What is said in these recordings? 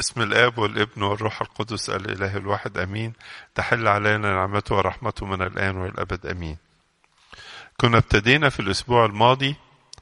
بسم الآب والابن والروح القدس الإله الواحد أمين تحل علينا نعمته ورحمته من الآن والأبد أمين كنا ابتدينا في الأسبوع الماضي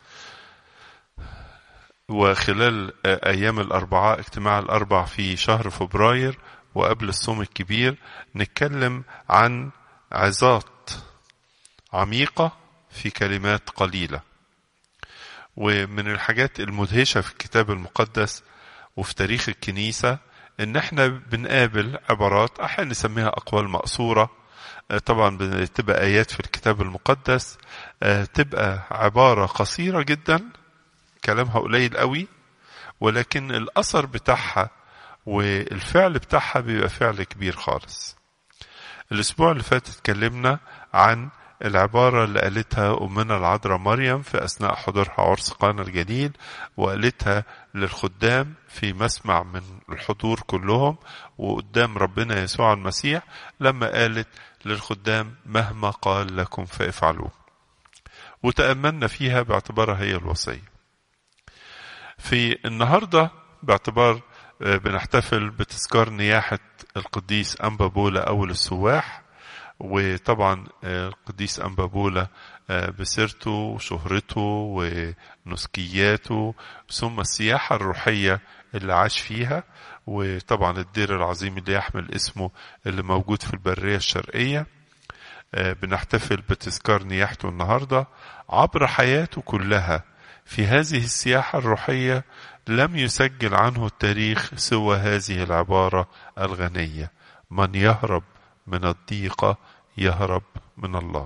وخلال أيام الأربعاء اجتماع الأربع في شهر فبراير وقبل الصوم الكبير نتكلم عن عظات عميقة في كلمات قليلة ومن الحاجات المدهشة في الكتاب المقدس وفي تاريخ الكنيسة ان احنا بنقابل عبارات احيانا نسميها اقوال مقصورة طبعا بتبقى ايات في الكتاب المقدس تبقى عبارة قصيرة جدا كلامها قليل قوي ولكن الاثر بتاعها والفعل بتاعها بيبقى فعل كبير خالص الاسبوع اللي فات اتكلمنا عن العبارة اللي قالتها أمنا العذراء مريم في أثناء حضورها عرس قانا الجليل وقالتها للخدام في مسمع من الحضور كلهم وقدام ربنا يسوع المسيح لما قالت للخدام مهما قال لكم فافعلوه وتأملنا فيها باعتبارها هي الوصية في النهاردة باعتبار بنحتفل بتذكار نياحة القديس أنبا بولا أول السواح وطبعا القديس أنبابولا بسيرته وشهرته ونسكياته ثم السياحة الروحية اللي عاش فيها وطبعا الدير العظيم اللي يحمل اسمه اللي موجود في البرية الشرقية بنحتفل بتذكار نياحته النهاردة عبر حياته كلها في هذه السياحة الروحية لم يسجل عنه التاريخ سوى هذه العبارة الغنية من يهرب من الضيقة يهرب من الله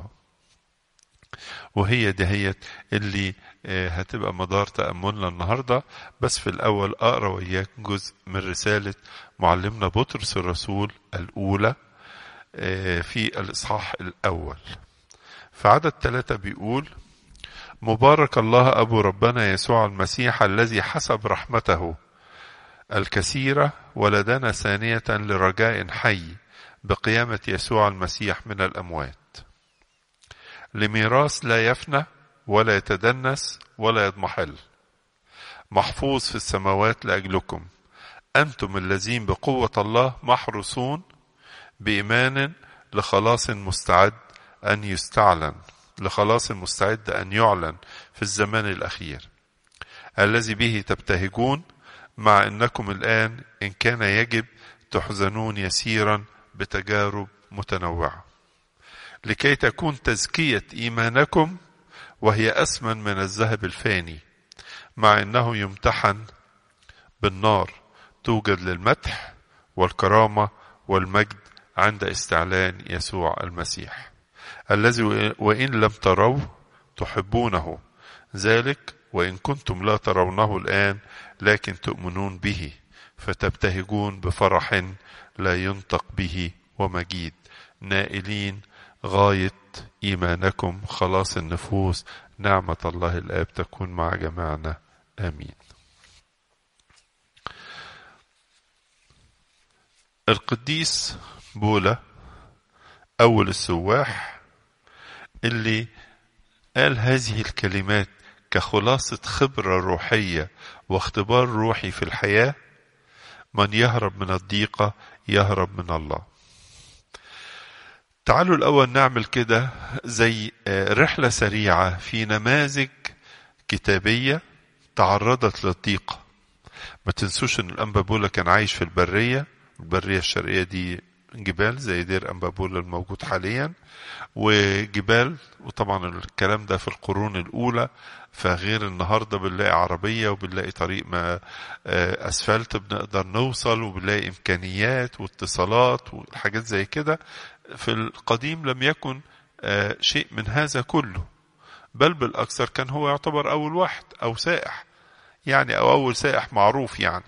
وهي دهيت اللي هتبقى مدار تأملنا النهاردة بس في الأول أقرأ وإياك جزء من رسالة معلمنا بطرس الرسول الأولى في الإصحاح الأول في عدد ثلاثة بيقول مبارك الله أبو ربنا يسوع المسيح الذي حسب رحمته الكثيرة ولدنا ثانية لرجاء حي بقيامة يسوع المسيح من الأموات لميراث لا يفنى ولا يتدنس ولا يضمحل محفوظ في السماوات لأجلكم أنتم الذين بقوة الله محروسون بإيمان لخلاص مستعد أن يستعلن لخلاص مستعد أن يعلن في الزمان الأخير الذي به تبتهجون مع أنكم الآن إن كان يجب تحزنون يسيرا بتجارب متنوعة لكي تكون تزكية إيمانكم وهي أثمن من الذهب الفاني مع أنه يمتحن بالنار توجد للمدح والكرامة والمجد عند استعلان يسوع المسيح الذي وإن لم تروه تحبونه ذلك وإن كنتم لا ترونه الآن لكن تؤمنون به فتبتهجون بفرح لا ينطق به ومجيد نائلين غاية إيمانكم خلاص النفوس نعمة الله الآب تكون مع جميعنا آمين القديس بولا أول السواح اللي قال هذه الكلمات كخلاصة خبرة روحية واختبار روحي في الحياة من يهرب من الضيقة يهرب من الله تعالوا الأول نعمل كده زي رحلة سريعة في نماذج كتابية تعرضت للضيقة ما تنسوش ان الأنبابولا كان عايش في البرية البرية الشرقية دي جبال زي دير أنبابولا الموجود حاليا وجبال وطبعا الكلام ده في القرون الأولى فغير النهاردة بنلاقي عربية وبنلاقي طريق ما أسفلت بنقدر نوصل وبنلاقي إمكانيات واتصالات وحاجات زي كده في القديم لم يكن شيء من هذا كله بل بالأكثر كان هو يعتبر أول واحد أو سائح يعني أو أول سائح معروف يعني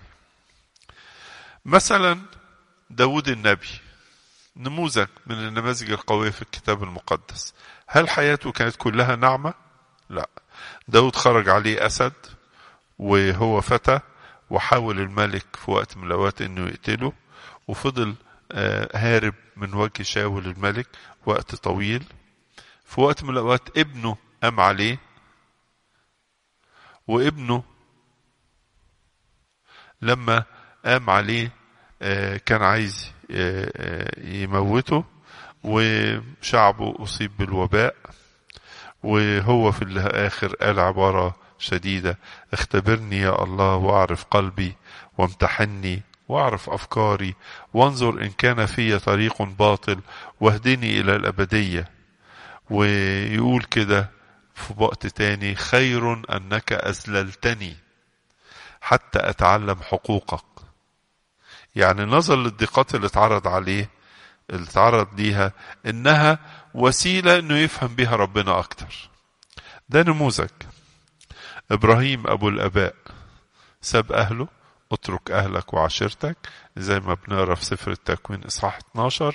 مثلا داود النبي نموذج من النماذج القوية في الكتاب المقدس هل حياته كانت كلها نعمة؟ لا داود خرج عليه أسد وهو فتى وحاول الملك في وقت من الأوقات أنه يقتله وفضل هارب من وجه شاول الملك وقت طويل في وقت من الأوقات ابنه قام عليه وابنه لما قام عليه كان عايز يموته وشعبه أصيب بالوباء وهو في الآخر قال عبارة شديدة اختبرني يا الله واعرف قلبي وامتحني واعرف أفكاري وانظر إن كان في طريق باطل واهدني إلى الأبدية ويقول كده في وقت تاني خير أنك أذللتني حتى أتعلم حقوقك يعني نظر للضيقات اللي اتعرض عليه اللي اتعرض ليها إنها وسيلة إنه يفهم بها ربنا أكتر ده نموذج إبراهيم أبو الآباء ساب أهله اترك أهلك وعشيرتك زي ما بنقرا في سفر التكوين إصحاح 12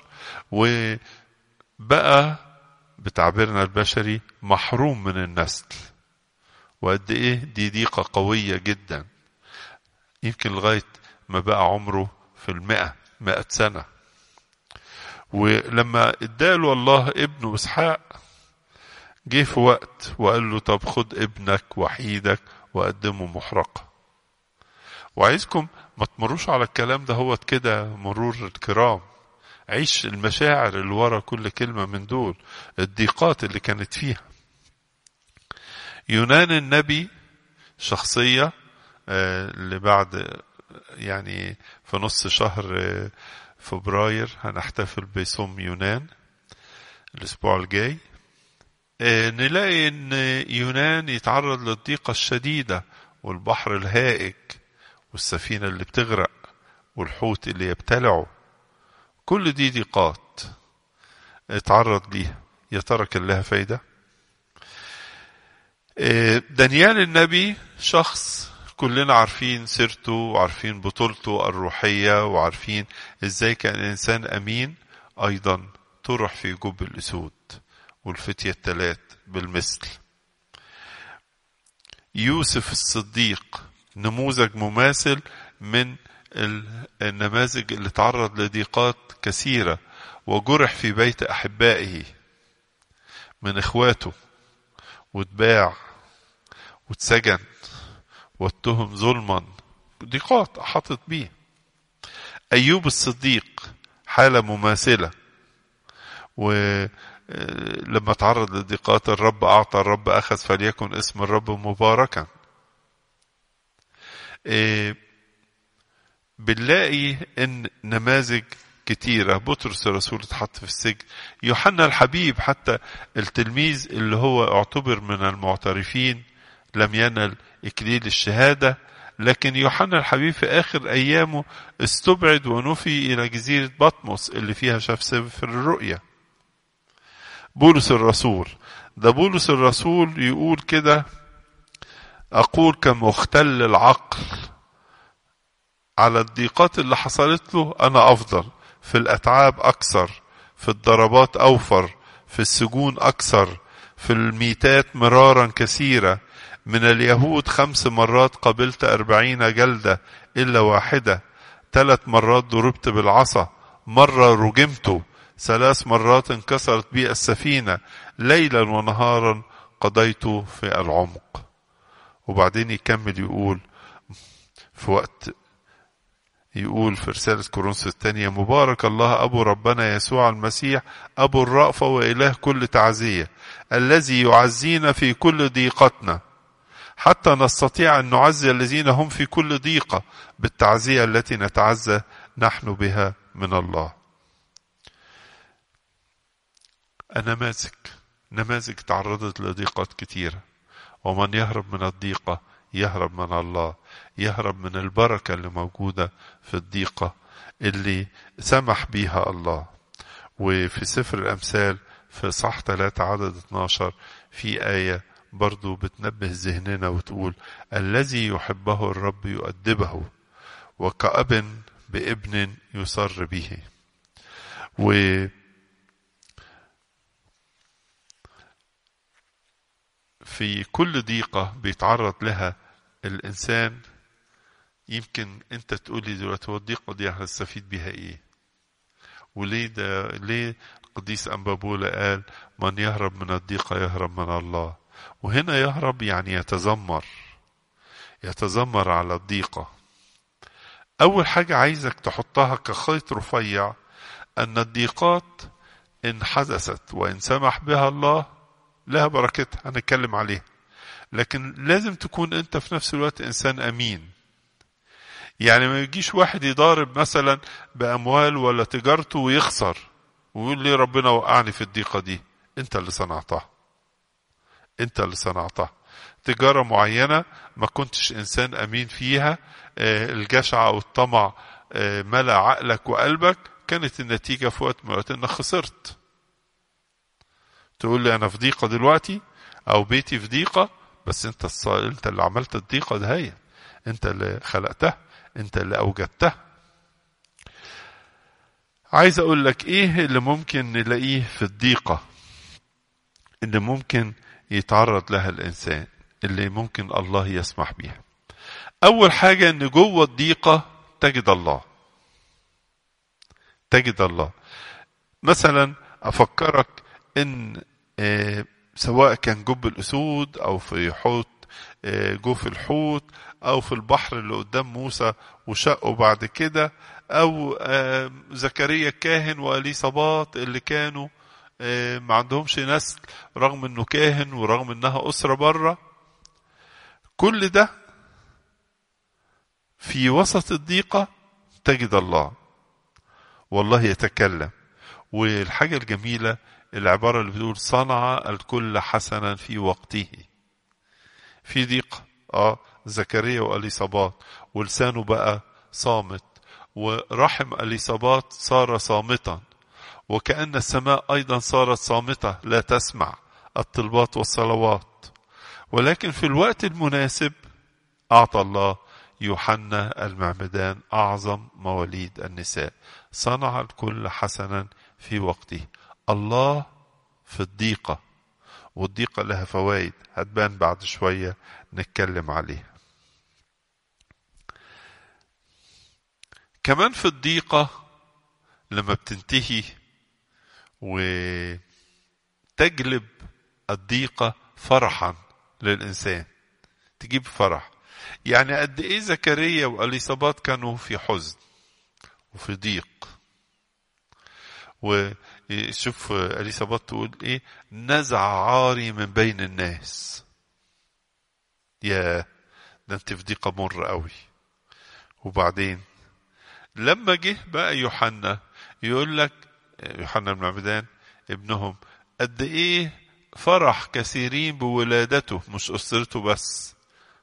وبقى بتعبيرنا البشري محروم من النسل وقد إيه دي ضيقة قوية جدا يمكن لغاية ما بقى عمره في المئة مئة سنة ولما اداله الله ابنه اسحاق جه في وقت وقال له طب خد ابنك وحيدك وقدمه محرقه وعايزكم ما تمروش على الكلام ده هو كده مرور الكرام عيش المشاعر اللي ورا كل كلمة من دول الضيقات اللي كانت فيها يونان النبي شخصية اللي بعد يعني في نص شهر فبراير هنحتفل بصوم يونان الأسبوع الجاي نلاقي إن يونان يتعرض للضيقة الشديدة والبحر الهائج والسفينة اللي بتغرق والحوت اللي يبتلعه كل دي ضيقات اتعرض ليها يا ترى كان لها فايدة دانيال النبي شخص كلنا عارفين سيرته وعارفين بطولته الروحية وعارفين ازاي كان انسان امين ايضا طرح في جب الاسود والفتية التلات بالمثل يوسف الصديق نموذج مماثل من النماذج اللي تعرض لضيقات كثيرة وجرح في بيت أحبائه من إخواته واتباع واتسجن واتهم ظلما ضيقات أحاطت بيه أيوب الصديق حالة مماثلة ولما تعرض للضيقات الرب أعطى الرب أخذ فليكن اسم الرب مباركا بنلاقي ان نماذج كتيرة بطرس الرسول اتحط في السجن يوحنا الحبيب حتى التلميذ اللي هو اعتبر من المعترفين لم ينل إكليل الشهادة لكن يوحنا الحبيب في آخر أيامه استبعد ونفي إلى جزيرة بطمس اللي فيها شاف سفر الرؤيا بولس الرسول ده بولس الرسول يقول كده أقول كمختل العقل على الضيقات اللي حصلت له أنا أفضل في الأتعاب أكثر في الضربات أوفر في السجون أكثر في الميتات مرارا كثيرة من اليهود خمس مرات قبلت أربعين جلدة إلا واحدة ثلاث مرات ضربت بالعصا مرة رجمت ثلاث مرات انكسرت بي السفينة ليلا ونهارا قضيت في العمق وبعدين يكمل يقول في وقت يقول في رسالة كورنثوس الثانية مبارك الله أبو ربنا يسوع المسيح أبو الرأفة وإله كل تعزية الذي يعزينا في كل ضيقتنا حتى نستطيع أن نعزي الذين هم في كل ضيقة بالتعزية التي نتعزى نحن بها من الله نماذج نماذج تعرضت لضيقات كثيرة ومن يهرب من الضيقة يهرب من الله يهرب من البركة اللي موجودة في الضيقة اللي سمح بيها الله وفي سفر الأمثال في صح 3 عدد 12 في آية برضو بتنبه ذهننا وتقول الذي يحبه الرب يؤدبه وكأب بابن يسر به و في كل ضيقة بيتعرض لها الإنسان يمكن أنت تقول لي دلوقتي هو الضيقة دي هنستفيد بيها إيه؟ وليه ده ليه قديس أنبابولا قال من يهرب من الضيقة يهرب من الله وهنا يهرب يعني يتذمر يتذمر على الضيقة أول حاجة عايزك تحطها كخيط رفيع أن الضيقات إن حدثت وإن سمح بها الله لها بركتها هنتكلم عليها لكن لازم تكون أنت في نفس الوقت إنسان أمين يعني ما يجيش واحد يضارب مثلا بأموال ولا تجارته ويخسر ويقول لي ربنا وقعني في الضيقة دي أنت اللي صنعتها أنت اللي صنعتها تجارة معينة ما كنتش إنسان أمين فيها الجشع أو الطمع ملأ عقلك وقلبك كانت النتيجة في وقت من الوقت إنك خسرت تقول لي أنا في ضيقة دلوقتي أو بيتي في ضيقة بس أنت الص... أنت اللي عملت الضيقة ده هي أنت اللي خلقتها أنت اللي أوجدتها عايز أقول لك إيه اللي ممكن نلاقيه في الضيقة اللي ممكن يتعرض لها الإنسان اللي ممكن الله يسمح بيها أول حاجة إن جوه الضيقة تجد الله تجد الله مثلا أفكرك إن سواء كان جب الأسود أو في حوت جوف الحوت أو في البحر اللي قدام موسى وشقه بعد كده أو زكريا الكاهن وأليصابات اللي كانوا ما عندهمش نسل رغم انه كاهن ورغم انها اسره بره كل ده في وسط الضيقه تجد الله والله يتكلم والحاجه الجميله العباره اللي بتقول صنع الكل حسنا في وقته في ضيقه اه زكريا واليصابات ولسانه بقى صامت ورحم اليصابات صار صامتا وكأن السماء أيضا صارت صامتة لا تسمع الطلبات والصلوات ولكن في الوقت المناسب أعطى الله يوحنا المعمدان أعظم مواليد النساء صنع الكل حسنا في وقته الله في الضيقة والضيقة لها فوائد هتبان بعد شوية نتكلم عليها كمان في الضيقة لما بتنتهي وتجلب الضيقة فرحا للإنسان تجيب فرح يعني قد إيه زكريا وأليصابات كانوا في حزن وفي ضيق وشوف أليصابات تقول إيه نزع عاري من بين الناس يا ده أنت في ضيقة مر قوي وبعدين لما جه بقى يوحنا يقول لك يوحنا المعمدان ابنهم قد ايه فرح كثيرين بولادته مش اسرته بس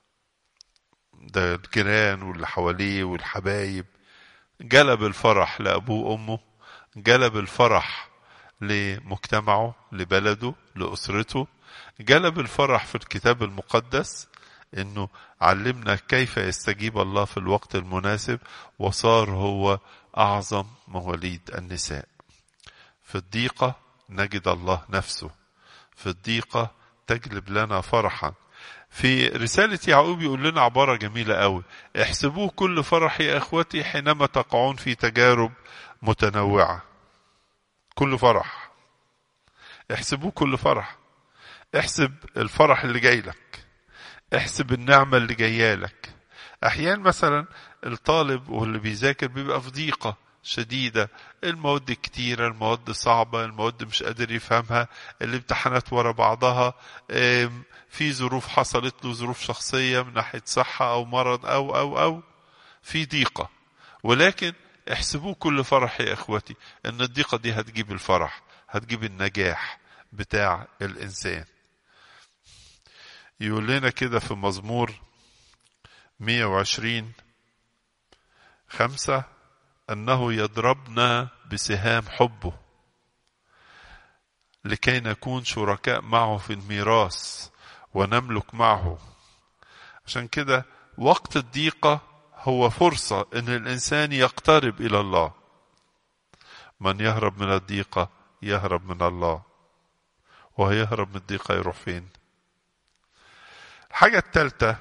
ده الجيران واللي حواليه والحبايب جلب الفرح لابوه وامه جلب الفرح لمجتمعه لبلده لاسرته جلب الفرح في الكتاب المقدس انه علمنا كيف يستجيب الله في الوقت المناسب وصار هو اعظم مواليد النساء في الضيقه نجد الله نفسه في الضيقه تجلب لنا فرحا في رسالة يعقوب يقول لنا عبارة جميلة قوي احسبوه كل فرح يا اخوتي حينما تقعون في تجارب متنوعة كل فرح احسبوه كل فرح احسب الفرح اللي جاي لك احسب النعمة اللي جاية لك احيانا مثلا الطالب واللي بيذاكر بيبقى في ضيقة شديدة المواد كتيرة المواد صعبة المواد مش قادر يفهمها الامتحانات ورا بعضها في ظروف حصلت له ظروف شخصية من ناحية صحة أو مرض أو أو أو في ضيقة ولكن احسبوه كل فرح يا إخوتي إن الضيقة دي هتجيب الفرح هتجيب النجاح بتاع الإنسان يقول لنا كده في مزمور 120 خمسة أنه يضربنا بسهام حبه لكي نكون شركاء معه في الميراث ونملك معه عشان كده وقت الضيقة هو فرصة أن الإنسان يقترب إلى الله من يهرب من الضيقة يهرب من الله وهيهرب من الضيقة يروح فين الحاجة الثالثة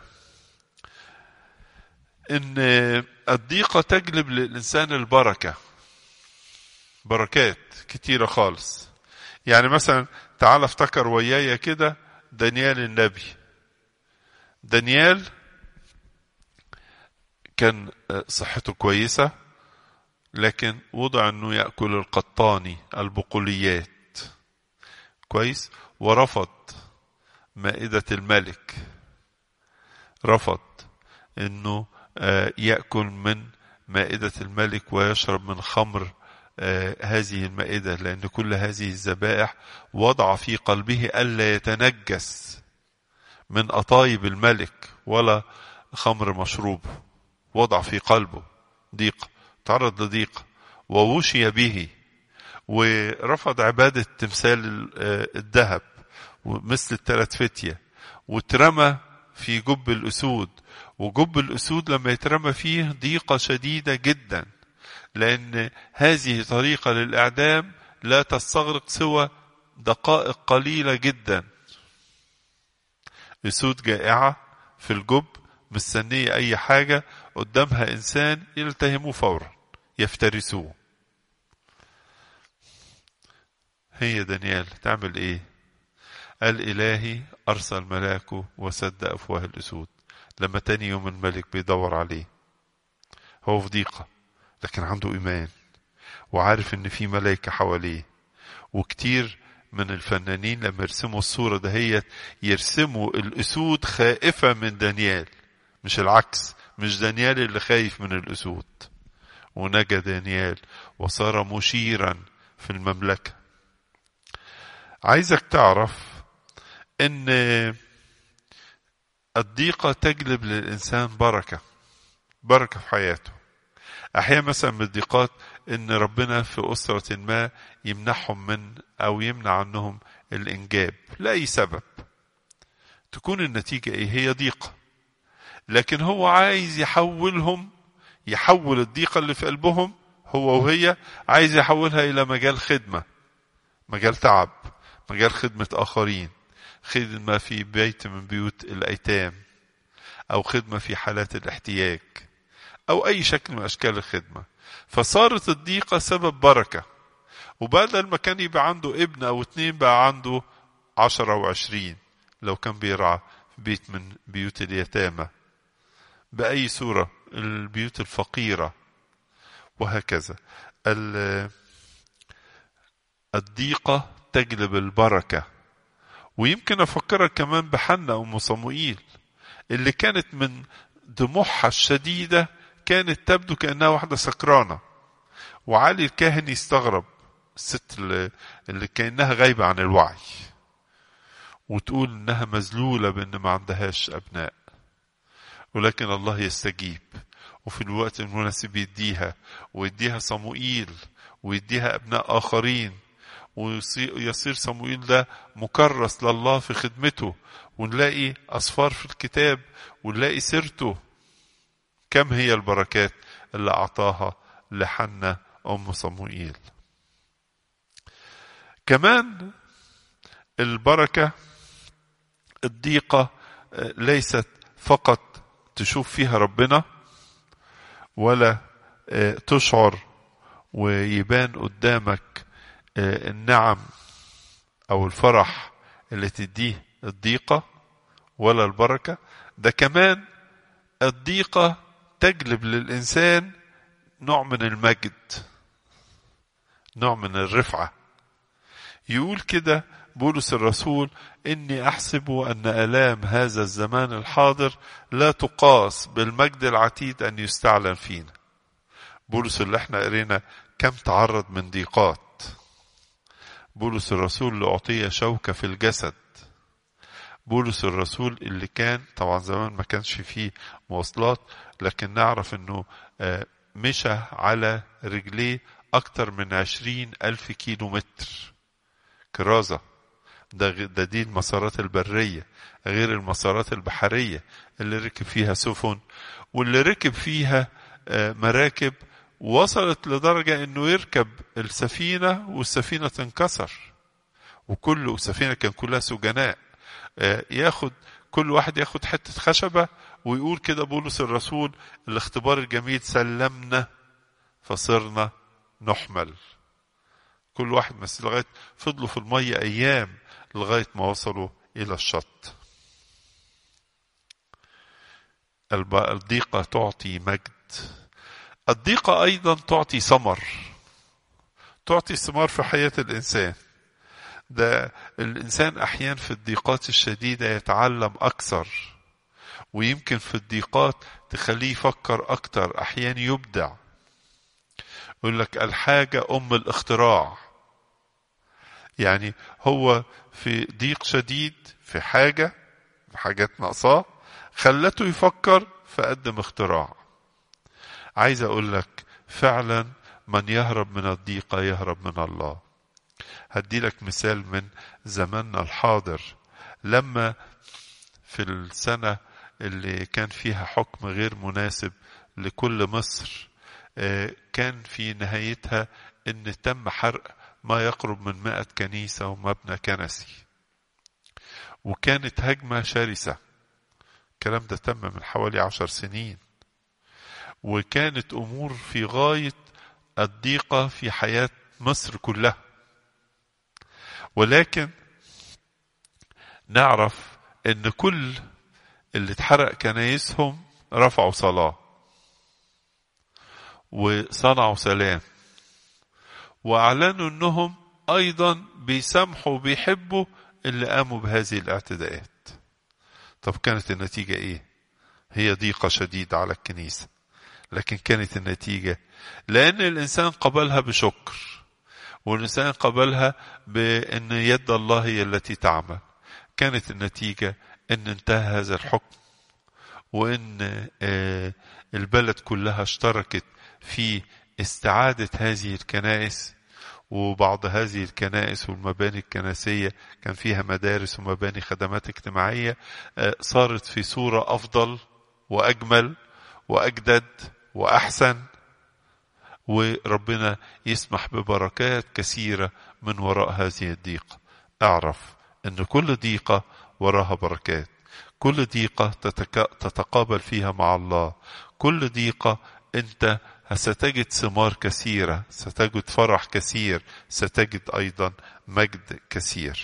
ان الضيقه تجلب للانسان البركه بركات كتيره خالص يعني مثلا تعال افتكر ويايا كده دانيال النبي دانيال كان صحته كويسة لكن وضع انه يأكل القطاني البقوليات كويس ورفض مائدة الملك رفض انه يأكل من مائدة الملك ويشرب من خمر هذه المائدة لأن كل هذه الذبائح وضع في قلبه ألا يتنجس من أطايب الملك ولا خمر مشروب وضع في قلبه ضيق تعرض لضيق ووشي به ورفض عبادة تمثال الذهب مثل الثلاث فتية واترمى في جب الأسود وجب الأسود لما يترمى فيه ضيقة شديدة جدا لأن هذه طريقة للإعدام لا تستغرق سوى دقائق قليلة جدا أسود جائعة في الجب مستنية أي حاجة قدامها إنسان يلتهموه فورا يفترسوه هي دانيال تعمل إيه قال إلهي أرسل ملاكه وسد أفواه الأسود لما تاني يوم الملك بيدور عليه هو في ضيقة لكن عنده إيمان وعارف إن في ملائكة حواليه وكتير من الفنانين لما يرسموا الصورة دهيت يرسموا الأسود خائفة من دانيال مش العكس مش دانيال اللي خايف من الأسود ونجا دانيال وصار مشيرا في المملكة عايزك تعرف ان الضيقة تجلب للإنسان بركة بركة في حياته أحيانا مثلا من الضيقات إن ربنا في أسرة ما يمنحهم من أو يمنع عنهم الإنجاب لأي سبب تكون النتيجة إيه هي ضيقة لكن هو عايز يحولهم يحول الضيقة اللي في قلبهم هو وهي عايز يحولها إلى مجال خدمة مجال تعب مجال خدمة آخرين خدمة في بيت من بيوت الأيتام أو خدمة في حالات الاحتياج أو أي شكل من أشكال الخدمة فصارت الضيقة سبب بركة وبدل ما كان يبقى عنده ابن أو اتنين بقى عنده عشرة وعشرين لو كان بيرعى في بيت من بيوت اليتامى بأي صورة البيوت الفقيرة وهكذا الضيقة تجلب البركة ويمكن أفكرك كمان بحنة أم صموئيل اللي كانت من دموعها الشديدة كانت تبدو كأنها واحدة سكرانة وعلي الكاهن يستغرب الست اللي, اللي كأنها غايبة عن الوعي وتقول إنها مذلولة بأن ما عندهاش أبناء ولكن الله يستجيب وفي الوقت المناسب يديها ويديها صموئيل ويديها أبناء آخرين ويصير صموئيل ده مكرس لله في خدمته ونلاقي أصفار في الكتاب ونلاقي سيرته كم هي البركات اللي أعطاها لحنة أم صموئيل كمان البركة الضيقة ليست فقط تشوف فيها ربنا ولا تشعر ويبان قدامك النعم او الفرح اللي تديه الضيقة ولا البركة ده كمان الضيقة تجلب للإنسان نوع من المجد نوع من الرفعة يقول كده بولس الرسول إني أحسب أن آلام هذا الزمان الحاضر لا تقاس بالمجد العتيد أن يستعلن فينا بولس اللي احنا قرينا كم تعرض من ضيقات بولس الرسول اللي أعطي شوكة في الجسد بولس الرسول اللي كان طبعا زمان ما كانش فيه مواصلات لكن نعرف انه مشى على رجليه اكتر من عشرين الف كيلو متر كرازة ده, ده دي المسارات البرية غير المسارات البحرية اللي ركب فيها سفن واللي ركب فيها مراكب وصلت لدرجة انه يركب السفينة والسفينة تنكسر وكل سفينة كان كلها سجناء ياخد كل واحد ياخد حتة خشبة ويقول كده بولس الرسول الاختبار الجميل سلمنا فصرنا نحمل كل واحد بس لغاية فضلوا في المية أيام لغاية ما وصلوا إلى الشط الضيقة تعطي مجد الضيقة أيضا تعطي ثمر تعطي ثمار في حياة الإنسان ده الإنسان أحيانا في الضيقات الشديدة يتعلم أكثر ويمكن في الضيقات تخليه يفكر أكثر أحيانا يبدع يقول لك الحاجة أم الاختراع يعني هو في ضيق شديد في حاجة حاجات ناقصاه خلته يفكر فقدم اختراع عايز اقول لك فعلا من يهرب من الضيقة يهرب من الله هدي لك مثال من زماننا الحاضر لما في السنة اللي كان فيها حكم غير مناسب لكل مصر كان في نهايتها ان تم حرق ما يقرب من مائة كنيسة ومبنى كنسي وكانت هجمة شرسة الكلام ده تم من حوالي عشر سنين وكانت أمور في غاية الضيقة في حياة مصر كلها ولكن نعرف ان كل اللي اتحرق كنايسهم رفعوا صلاة وصنعوا سلام واعلنوا انهم ايضا بيسامحوا وبيحبوا اللي قاموا بهذه الاعتداءات طب كانت النتيجة ايه هي ضيقة شديدة على الكنيسة لكن كانت النتيجة لأن الإنسان قبلها بشكر والإنسان قبلها بأن يد الله هي التي تعمل كانت النتيجة أن انتهى هذا الحكم وأن البلد كلها اشتركت في استعادة هذه الكنائس وبعض هذه الكنائس والمباني الكنسية كان فيها مدارس ومباني خدمات اجتماعية صارت في صورة أفضل وأجمل وأجدد وأحسن وربنا يسمح ببركات كثيرة من وراء هذه الضيقة اعرف أن كل ضيقة وراها بركات كل ضيقة تتقابل فيها مع الله كل ضيقة أنت ستجد ثمار كثيرة ستجد فرح كثير ستجد أيضا مجد كثير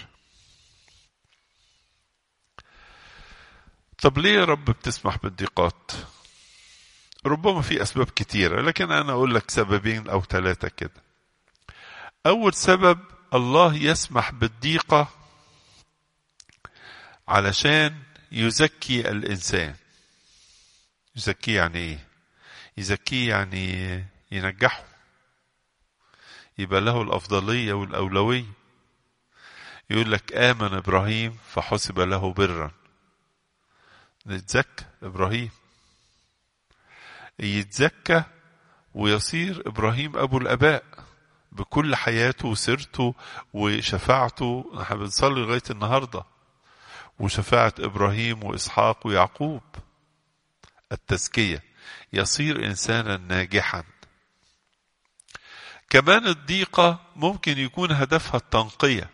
طب ليه يا رب بتسمح بالضيقات ربما في أسباب كثيرة لكن أنا أقول لك سببين أو ثلاثة كده أول سبب الله يسمح بالضيقة علشان يزكي الإنسان يزكيه يعني إيه يزكيه يعني ينجحه يبقى له الأفضلية والأولوية يقول لك آمن إبراهيم فحسب له برا نتزكى إبراهيم يتزكى ويصير إبراهيم أبو الآباء بكل حياته وسيرته وشفاعته احنا بنصلي لغاية النهاردة وشفاعة إبراهيم وإسحاق ويعقوب التزكية يصير إنسانا ناجحا كمان الضيقة ممكن يكون هدفها التنقية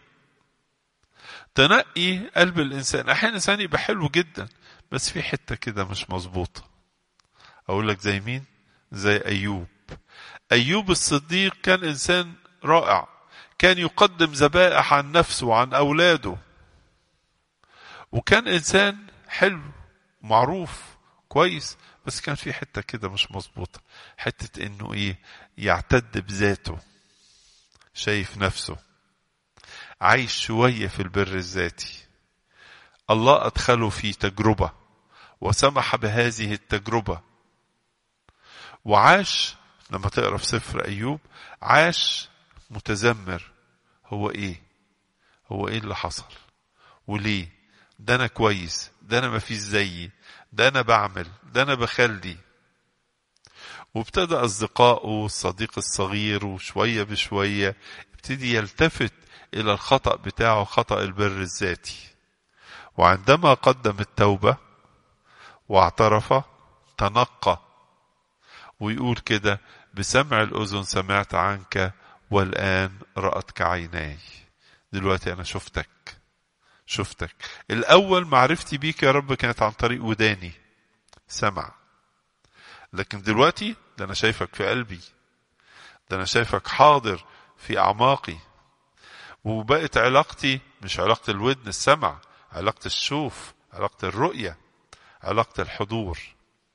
تنقي قلب الإنسان أحيانا الإنسان يبقى حلو جدا بس في حتة كده مش مظبوطة أقول لك زي مين زي أيوب أيوب الصديق كان إنسان رائع كان يقدم ذبائح عن نفسه وعن أولاده وكان إنسان حلو معروف كويس بس كان في حتة كده مش مظبوطة حتة إنه إيه يعتد بذاته شايف نفسه عايش شوية في البر الذاتي الله أدخله في تجربة وسمح بهذه التجربة وعاش لما تقرا في سفر ايوب عاش متذمر هو ايه هو ايه اللي حصل وليه ده انا كويس ده انا ما فيش زيي ده انا بعمل ده انا بخلي وابتدى اصدقائه الصديق الصغير وشويه بشويه ابتدي يلتفت الى الخطا بتاعه خطا البر الذاتي وعندما قدم التوبه واعترف تنقى ويقول كده بسمع الأذن سمعت عنك والآن رأتك عيناي دلوقتي أنا شفتك شفتك الأول معرفتي بيك يا رب كانت عن طريق وداني سمع لكن دلوقتي ده أنا شايفك في قلبي ده أنا شايفك حاضر في أعماقي وبقت علاقتي مش علاقة الودن السمع علاقة الشوف علاقة الرؤية علاقة الحضور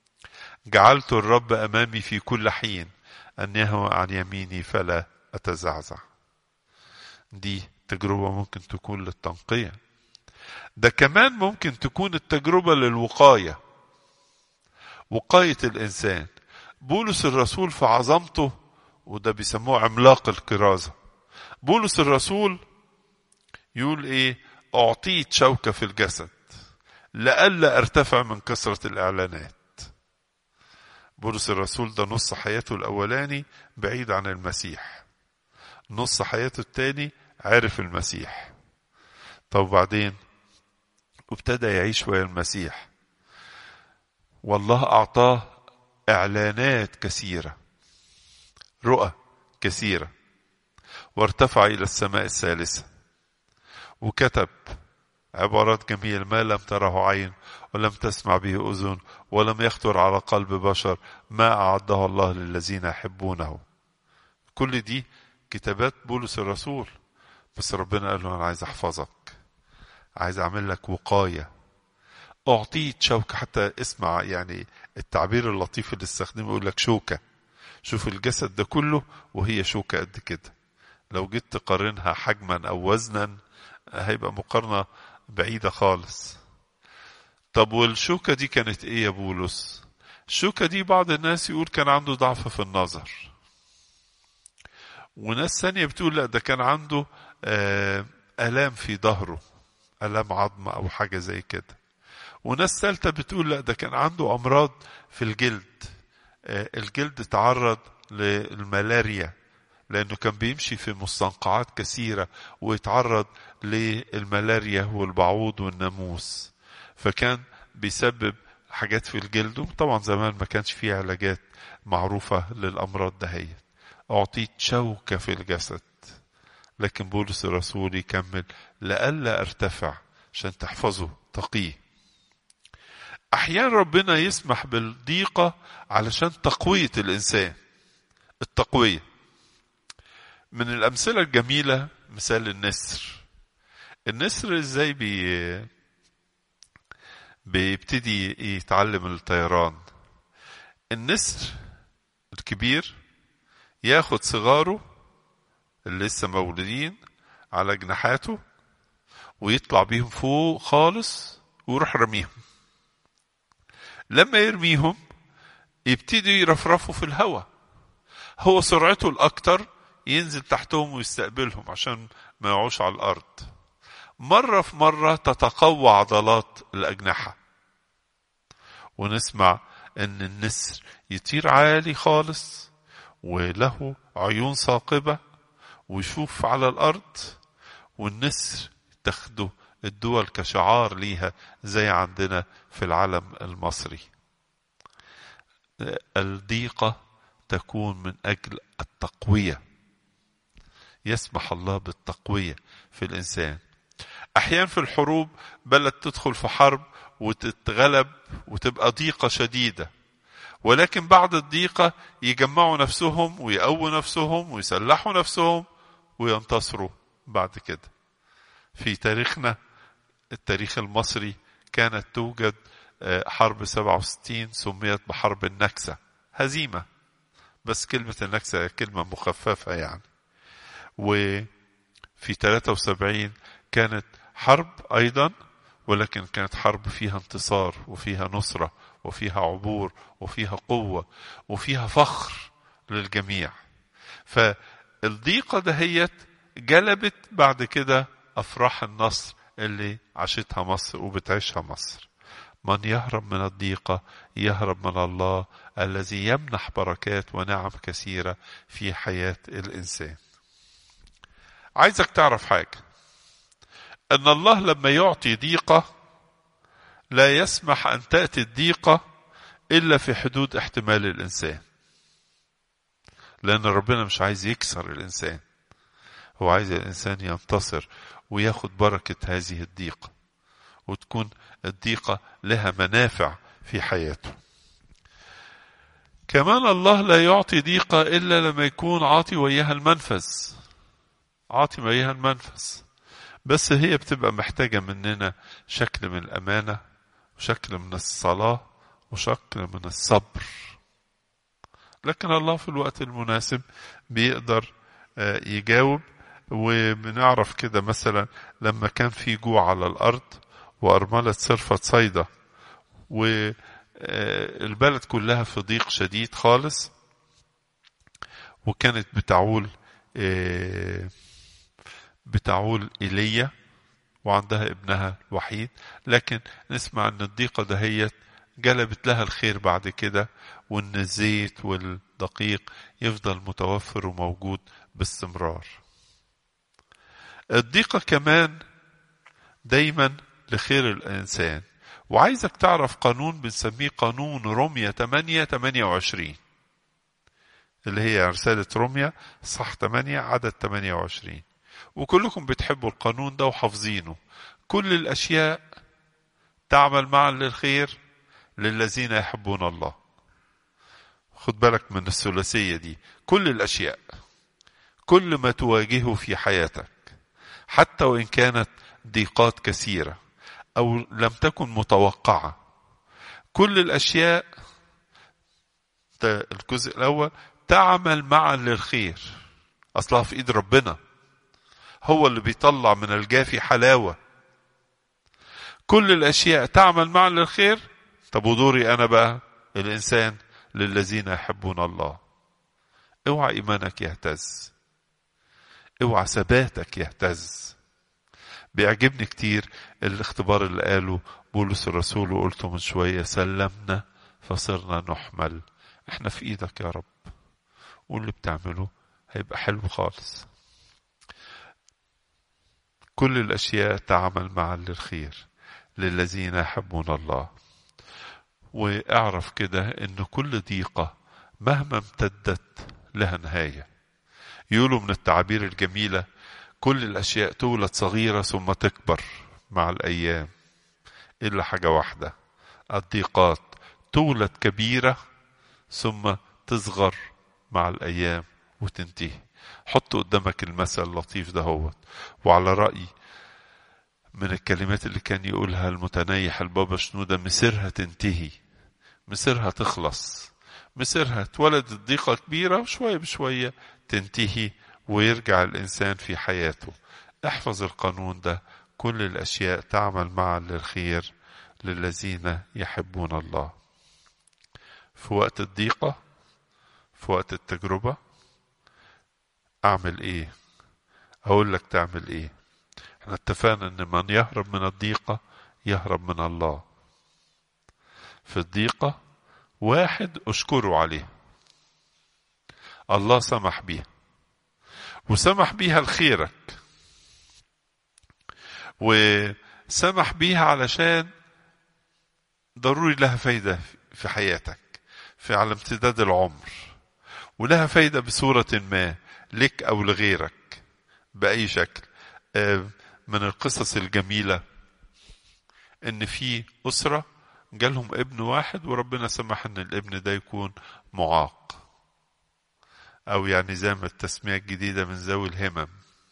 جعلت الرب أمامي في كل حين أن يهوى عن يميني فلا أتزعزع دي تجربة ممكن تكون للتنقية ده كمان ممكن تكون التجربة للوقاية وقاية الإنسان بولس الرسول في عظمته وده بيسموه عملاق الكرازة بولس الرسول يقول ايه اعطيت شوكة في الجسد لئلا ارتفع من كثرة الاعلانات بولس الرسول ده نص حياته الاولاني بعيد عن المسيح نص حياته التاني عرف المسيح طب بعدين وابتدى يعيش ويا المسيح والله اعطاه اعلانات كثيره رؤى كثيره وارتفع الى السماء الثالثه وكتب عبارات جميلة ما لم تره عين ولم تسمع به أذن ولم يخطر على قلب بشر ما أعده الله للذين يحبونه كل دي كتابات بولس الرسول بس ربنا قال له أنا عايز أحفظك عايز أعمل لك وقاية أعطيت شوكة حتى اسمع يعني التعبير اللطيف اللي استخدمه يقول لك شوكة شوف الجسد ده كله وهي شوكة قد كده لو جيت تقارنها حجما أو وزنا هيبقى مقارنة بعيدة خالص طب والشوكة دي كانت ايه يا بولس الشوكة دي بعض الناس يقول كان عنده ضعف في النظر وناس ثانية بتقول لا ده كان عنده آلام في ظهره آلام عظم أو حاجة زي كده وناس ثالثة بتقول لا ده كان عنده أمراض في الجلد الجلد تعرض للملاريا لأنه كان بيمشي في مستنقعات كثيرة ويتعرض للملاريا والبعوض والناموس فكان بيسبب حاجات في الجلد طبعا زمان ما كانش فيه علاجات معروفة للأمراض دهيت أعطيت شوكة في الجسد لكن بولس الرسول يكمل لئلا ارتفع عشان تحفظه تقيه أحيانا ربنا يسمح بالضيقة علشان تقوية الإنسان التقوية من الأمثلة الجميلة مثال النسر النسر ازاي بي بيبتدي يتعلم الطيران النسر الكبير ياخد صغاره اللي لسه مولودين على جناحاته ويطلع بيهم فوق خالص ويروح رميهم لما يرميهم يبتدوا يرفرفوا في الهواء هو سرعته الأكتر ينزل تحتهم ويستقبلهم عشان ما يقعوش على الأرض مرة في مرة تتقوى عضلات الأجنحة ونسمع أن النسر يطير عالي خالص وله عيون ثاقبة ويشوف على الأرض والنسر تاخده الدول كشعار ليها زي عندنا في العلم المصري الضيقة تكون من أجل التقوية يسمح الله بالتقوية في الإنسان أحيانا في الحروب بلد تدخل في حرب وتتغلب وتبقى ضيقة شديدة ولكن بعد الضيقة يجمعوا نفسهم ويقووا نفسهم ويسلحوا نفسهم وينتصروا بعد كده في تاريخنا التاريخ المصري كانت توجد حرب 67 سميت بحرب النكسة هزيمة بس كلمة النكسة كلمة مخففة يعني وفي 73 كانت حرب أيضا ولكن كانت حرب فيها انتصار وفيها نصرة وفيها عبور وفيها قوة وفيها فخر للجميع فالضيقة دهيت جلبت بعد كده أفراح النصر اللي عاشتها مصر وبتعيشها مصر من يهرب من الضيقة يهرب من الله الذي يمنح بركات ونعم كثيرة في حياة الإنسان عايزك تعرف حاجة أن الله لما يعطي ضيقة لا يسمح أن تأتي الضيقة إلا في حدود احتمال الإنسان لأن ربنا مش عايز يكسر الإنسان هو عايز الإنسان ينتصر وياخد بركة هذه الضيقة وتكون الضيقة لها منافع في حياته كمان الله لا يعطي ضيقة إلا لما يكون عاطي وياها المنفذ عاطي وياها المنفذ بس هي بتبقى محتاجة مننا شكل من الأمانة وشكل من الصلاة وشق من الصبر لكن الله في الوقت المناسب بيقدر يجاوب وبنعرف كده مثلا لما كان في جوع على الأرض وأرملة صرفة صيدة والبلد كلها في ضيق شديد خالص وكانت بتعول بتعول إيليا وعندها ابنها الوحيد لكن نسمع ان الضيقة دهيت جلبت لها الخير بعد كده وان الزيت والدقيق يفضل متوفر وموجود باستمرار الضيقة كمان دايما لخير الإنسان وعايزك تعرف قانون بنسميه قانون رومية 8 28 اللي هي رسالة روميا صح 8 عدد 28 وكلكم بتحبوا القانون ده وحافظينه كل الأشياء تعمل معا للخير للذين يحبون الله خد بالك من الثلاثية دي كل الأشياء كل ما تواجهه في حياتك حتى وإن كانت ضيقات كثيرة أو لم تكن متوقعة كل الأشياء الجزء الأول تعمل معا للخير أصلها في إيد ربنا هو اللي بيطلع من الجافي حلاوة كل الأشياء تعمل معا للخير طب ودوري أنا بقى الإنسان للذين يحبون الله اوعى إيمانك يهتز اوعى ثباتك يهتز بيعجبني كتير الاختبار اللي قاله بولس الرسول وقلته من شوية سلمنا فصرنا نحمل احنا في ايدك يا رب واللي بتعمله هيبقى حلو خالص كل الاشياء تعمل معا للخير للذين يحبون الله واعرف كده ان كل ضيقة مهما امتدت لها نهاية يقولوا من التعابير الجميلة كل الأشياء تولد صغيرة ثم تكبر مع الأيام إلا حاجة واحدة الضيقات تولد كبيرة ثم تصغر مع الأيام وتنتهي حط قدامك المثل اللطيف ده هو وعلى رأي من الكلمات اللي كان يقولها المتنيح البابا شنودة مسيرها تنتهي مسيرها تخلص مسيرها اتولدت ضيقة كبيرة وشوية بشوية تنتهي ويرجع الإنسان في حياته احفظ القانون ده كل الأشياء تعمل معا للخير للذين يحبون الله في وقت الضيقة في وقت التجربة أعمل إيه أقول لك تعمل إيه احنا اتفقنا ان من يهرب من الضيقة يهرب من الله في الضيقة واحد اشكره عليه الله سمح بيها وسمح بيها لخيرك وسمح بيها علشان ضروري لها فايدة في حياتك في على امتداد العمر ولها فايدة بصورة ما لك أو لغيرك بأي شكل من القصص الجميلة إن في أسرة جالهم ابن واحد وربنا سمح إن الابن ده يكون معاق أو يعني زي ما التسمية الجديدة من ذوي الهمم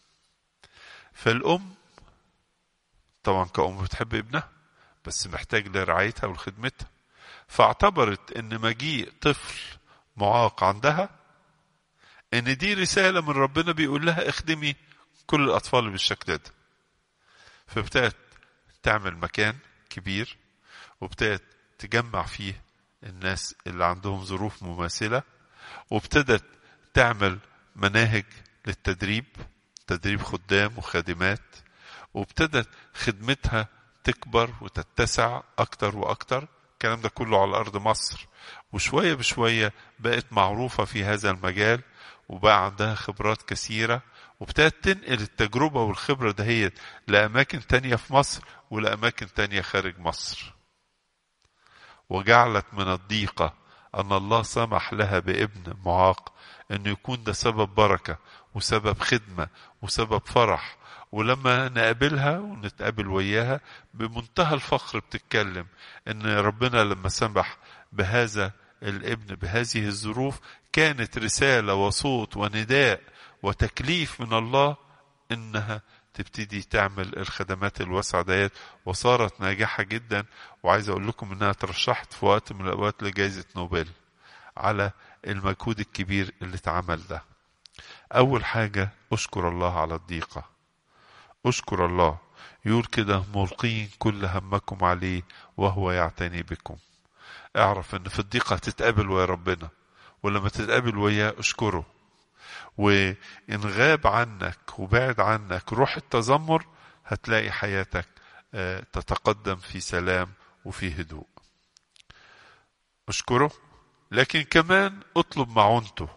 فالأم طبعا كأم بتحب ابنها بس محتاج لرعايتها ولخدمتها فاعتبرت ان مجيء طفل معاق عندها ان دي رسالة من ربنا بيقول لها اخدمي كل الاطفال اللي بالشكل ده فابتدت تعمل مكان كبير وابتدت تجمع فيه الناس اللي عندهم ظروف مماثلة وابتدت تعمل مناهج للتدريب تدريب خدام وخادمات وابتدت خدمتها تكبر وتتسع أكتر وأكتر الكلام ده كله على أرض مصر وشوية بشوية بقت معروفة في هذا المجال وبقى عندها خبرات كثيرة وابتدت تنقل التجربة والخبرة دهيت لأماكن تانية في مصر ولأماكن تانية خارج مصر وجعلت من الضيقة أن الله سمح لها بابن معاق أنه يكون ده سبب بركة وسبب خدمة وسبب فرح ولما نقابلها ونتقابل وياها بمنتهى الفخر بتتكلم ان ربنا لما سمح بهذا الابن بهذه الظروف كانت رسالة وصوت ونداء وتكليف من الله انها تبتدي تعمل الخدمات الواسعة ديت وصارت ناجحة جدا وعايز أقول لكم إنها ترشحت في وقت من الأوقات لجائزة نوبل على المجهود الكبير اللي اتعمل ده أول حاجة أشكر الله على الضيقة أشكر الله يقول كده ملقين كل همكم عليه وهو يعتني بكم اعرف ان في الضيقة هتتقابل ويا ربنا ولما تتقابل وياه اشكره وإن غاب عنك وبعد عنك روح التذمر هتلاقي حياتك تتقدم في سلام وفي هدوء اشكره لكن كمان اطلب معونته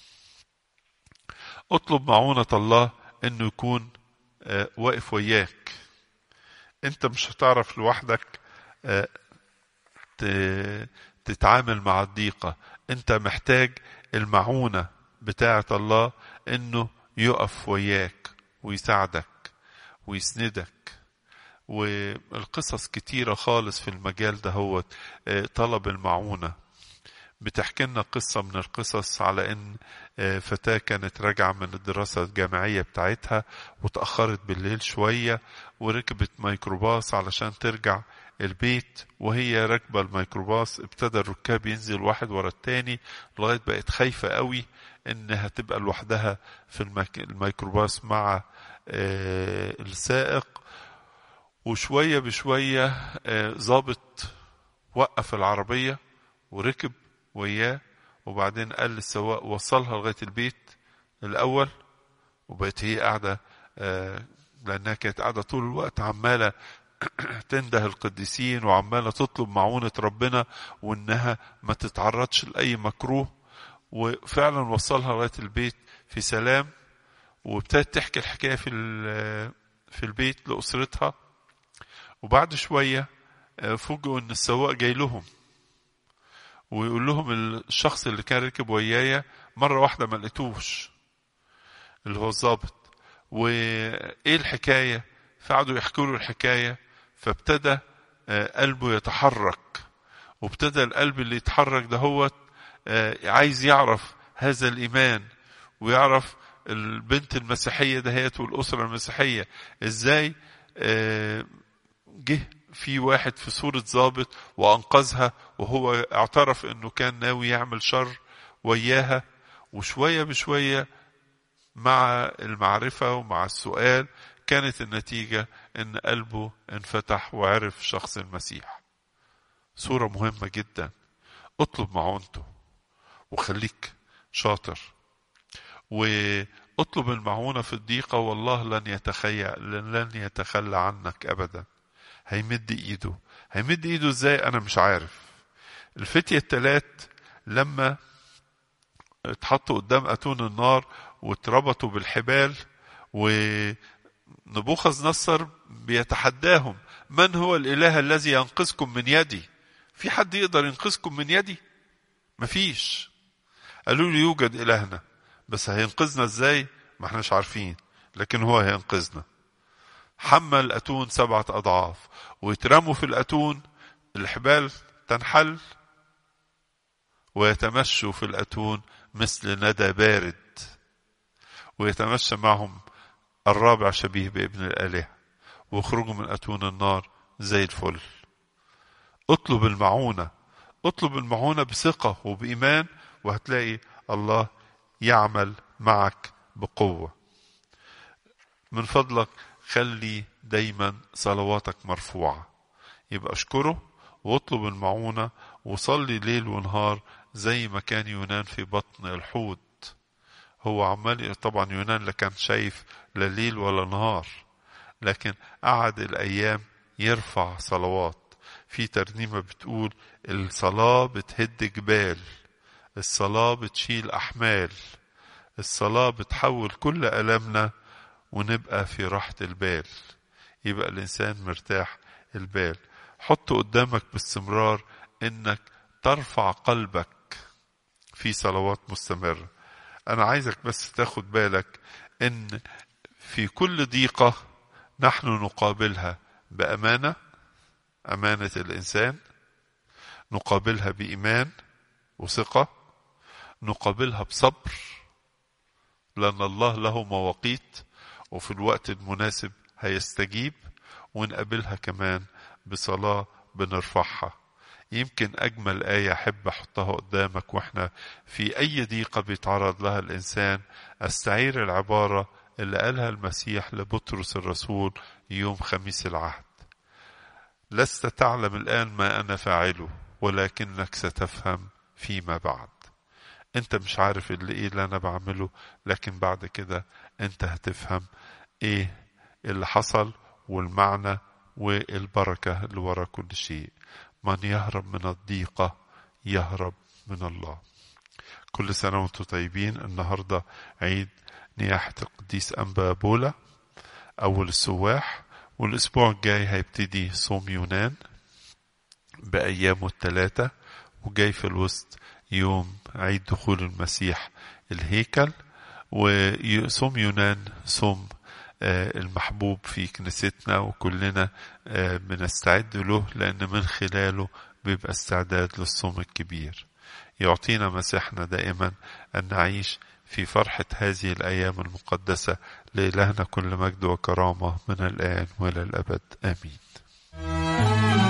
اطلب معونة الله انه يكون واقف وياك انت مش هتعرف لوحدك تتعامل مع الضيقة انت محتاج المعونة بتاعة الله انه يقف وياك ويساعدك ويسندك والقصص كتيرة خالص في المجال ده هو طلب المعونة بتحكي لنا قصة من القصص على ان فتاة كانت راجعة من الدراسة الجامعية بتاعتها وتأخرت بالليل شوية وركبت ميكروباص علشان ترجع البيت وهي راكبة الميكروباص ابتدى الركاب ينزل واحد ورا التاني لغاية بقت خايفة قوي انها تبقى لوحدها في الميكروباص مع السائق وشوية بشوية ظابط وقف العربية وركب وياه وبعدين قال للسواق وصلها لغاية البيت الأول وبقت هي قاعدة لأنها كانت قاعدة طول الوقت عمالة تنده القديسين وعمالة تطلب معونة ربنا وإنها ما تتعرضش لأي مكروه وفعلا وصلها لغاية البيت في سلام وابتدت تحكي الحكاية في في البيت لأسرتها وبعد شوية فوجئوا إن السواق جاي لهم ويقول لهم الشخص اللي كان ركب ويايا مرة واحدة ما لقيتوش اللي هو الظابط وإيه الحكاية فقعدوا يحكوا له الحكاية فابتدى قلبه يتحرك وابتدى القلب اللي يتحرك ده هو عايز يعرف هذا الإيمان ويعرف البنت المسيحية دهيت والأسرة المسيحية ازاي جه في واحد في صورة ضابط وأنقذها وهو اعترف انه كان ناوي يعمل شر وياها وشوية بشوية مع المعرفة ومع السؤال كانت النتيجة ان قلبه انفتح وعرف شخص المسيح صورة مهمة جدا اطلب معونته وخليك شاطر واطلب المعونة في الضيقة والله لن يتخيل لن يتخلى عنك أبدا هيمد ايده هيمد ايده ازاي انا مش عارف الفتية التلات لما اتحطوا قدام اتون النار واتربطوا بالحبال ونبوخذ نصر بيتحداهم من هو الاله الذي ينقذكم من يدي في حد يقدر ينقذكم من يدي مفيش قالوا لي يوجد الهنا بس هينقذنا ازاي ما احناش عارفين لكن هو هينقذنا حمل الأتون سبعة أضعاف ويترموا في الأتون الحبال تنحل ويتمشوا في الأتون مثل ندى بارد ويتمشى معهم الرابع شبيه بابن الآلهة ويخرجوا من أتون النار زي الفل اطلب المعونة اطلب المعونة بثقة وبإيمان وهتلاقي الله يعمل معك بقوة من فضلك خلي دايما صلواتك مرفوعة يبقى اشكره واطلب المعونة وصلي ليل ونهار زي ما كان يونان في بطن الحوت هو عمال طبعا يونان لا كان شايف لا ليل ولا نهار لكن قعد الأيام يرفع صلوات في ترنيمة بتقول الصلاة بتهد جبال الصلاة بتشيل أحمال الصلاة بتحول كل ألمنا ونبقى في راحة البال يبقى الإنسان مرتاح البال حط قدامك باستمرار إنك ترفع قلبك في صلوات مستمرة أنا عايزك بس تاخد بالك إن في كل ضيقة نحن نقابلها بأمانة أمانة الإنسان نقابلها بإيمان وثقة نقابلها بصبر لأن الله له مواقيت وفي الوقت المناسب هيستجيب ونقابلها كمان بصلاة بنرفعها يمكن أجمل آية أحب أحطها قدامك وإحنا في أي ضيقة بيتعرض لها الإنسان أستعير العبارة اللي قالها المسيح لبطرس الرسول يوم خميس العهد لست تعلم الآن ما أنا فاعله ولكنك ستفهم فيما بعد انت مش عارف اللي ايه اللي انا بعمله لكن بعد كده انت هتفهم ايه اللي حصل والمعنى والبركة اللي ورا كل شيء من يهرب من الضيقة يهرب من الله كل سنة وانتم طيبين النهاردة عيد نياحة القديس أنبا بولا أول السواح والأسبوع الجاي هيبتدي صوم يونان بأيامه الثلاثة وجاي في الوسط يوم عيد دخول المسيح الهيكل وصوم يونان صوم المحبوب في كنيستنا وكلنا بنستعد له لأن من خلاله بيبقى استعداد للصوم الكبير يعطينا مسيحنا دائما أن نعيش في فرحة هذه الأيام المقدسة لإلهنا كل مجد وكرامة من الآن وإلى الأبد آمين